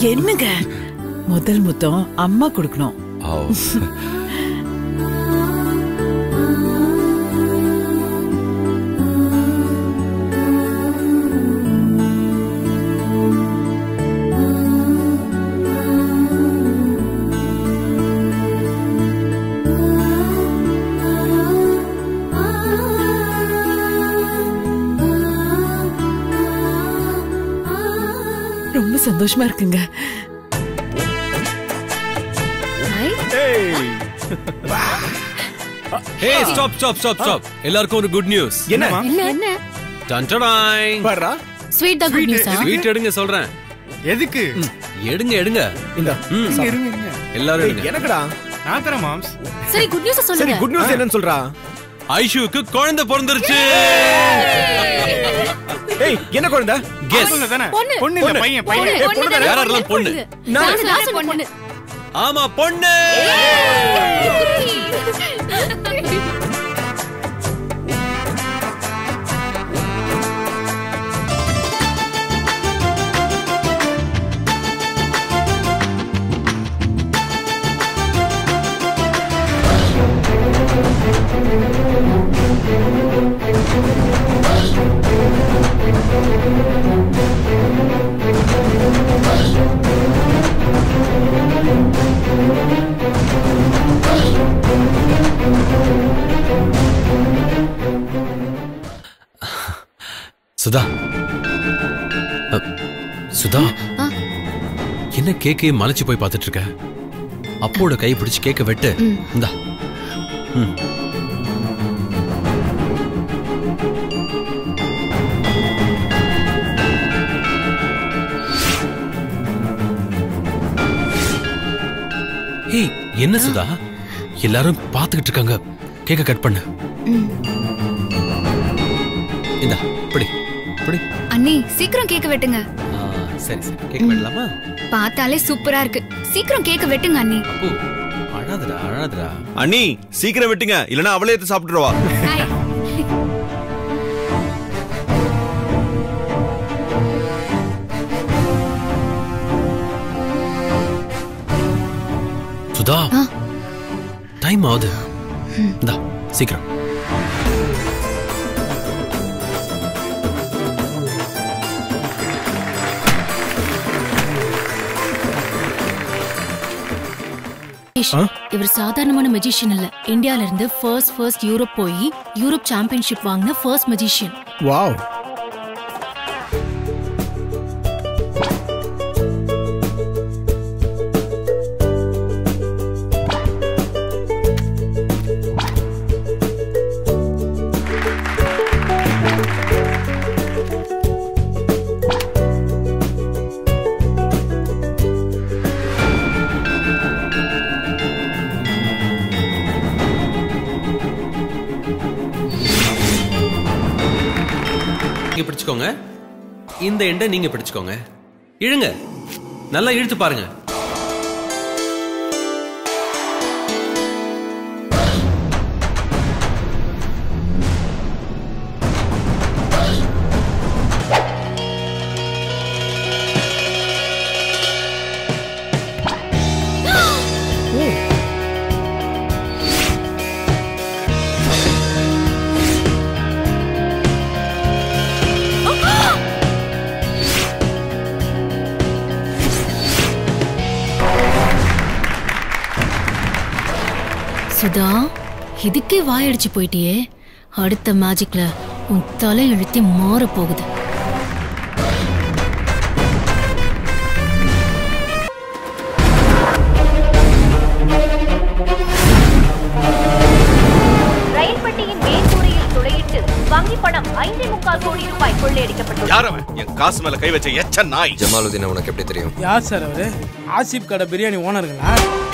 என்னங்க முதல் முத்தம் அம்மா கொடுக்கணும் ஓ ரொம்ப சந்தோஷமா இருக்குங்க hey stop stop stop stop எல்லாருக்கும் ஒரு குட் நியூஸ் என்னமா என்ன டன்டடாய் பாரா ஸ்வீட் தான் குட் நியூஸா ஸ்வீட் எடுங்க சொல்றேன் எதுக்கு எடுங்க எடுங்க இந்த ம். இருங்க இருங்க எல்லாரும் எடுங்க எனக்குடா நான் தரேன் மாம்ஸ் சரி குட் நியூஸ் சரி சொல்லுங்க குட் நியூஸ் என்னன்னு சொல்றா ஐஷுக்கு குழந்தை பிறந்துருச்சு ஏய் என்ன குழந்தை கெஸ் பொண்ணு தானே பொண்ணு. பொண்ணு இல்ல பையன் பையன் ஏய், பொண்ணு தானே? யாரெல்லாம் பொண்ணு? நான் தான் சொன்ன பொண்ணு ஆமா பொண்ணு சுதா அ, சுதா ஆ. என்ன கேக்கே மலைச்சு போய் பார்த்துட்டு இருக்க அப்போட கை பிடிச்சு கேக்க வெட்டு இந்தா ம். ஏய் என்ன சுதா எல்லாரும் பார்த்துக்கிட்டு இருக்காங்க கேக்க கட் பண்ணு இந்தா இப்படி இப்படி அண்ணி சீக்கிரம் கேக்க வெட்டுங்க ஆ, சரி சரி கேக் பண்ணலாமா பார்த்தாலே சூப்பரா இருக்கு சீக்கிரம் கேக்க வெட்டுங்க அண்ணி அப்போ அழாதடா அழாதடா அண்ணி சீக்கிரம் விட்டுங்க இல்லனா அவளே எடுத்து சாப்பிட்டுருவா ஹாய். சுதா ஆ. டைம் ஆகுது இந்தா சீக்கிரம் இவர் சாதாரணமான மெஜிஷியன் இல்ல இந்தியால இருந்து ஃபர்ஸ்ட் ஃபர்ஸ்ட் யூரோப் போய் யூரோப் சாம்பியன்ஷிப் வாங்கின ஃபர்ஸ்ட் மெஜிஷியன் வாவ் நீங்க பிடிச்சுக்கோங்க இந்த எண்டை நீங்க பிடிச்சுக்கோங்க இழுங்க நல்லா இழுத்து பாருங்க சுதா இதுக்கே வாயடிச்சு போயிட்டியே அடுத்த மேஜிக்ல உன் தலை எழுத்தி மாற போகுது ரயில் பெட்டியின் மேற்கூரையில் துளையிட்டு வங்கி பணம் ஐந்தே முக்கால் கோடி ரூபாய் கொள்ளையடிக்கப்பட்டுள்ளது யார் அவன் என் காசு மேல கை வச்ச எச்ச நாய் ஜமாலுதீன் உனக்கு எப்படி தெரியும் யார் சார் அவரு ஆசிப் கடை பிரியாணி ஓனருங்களா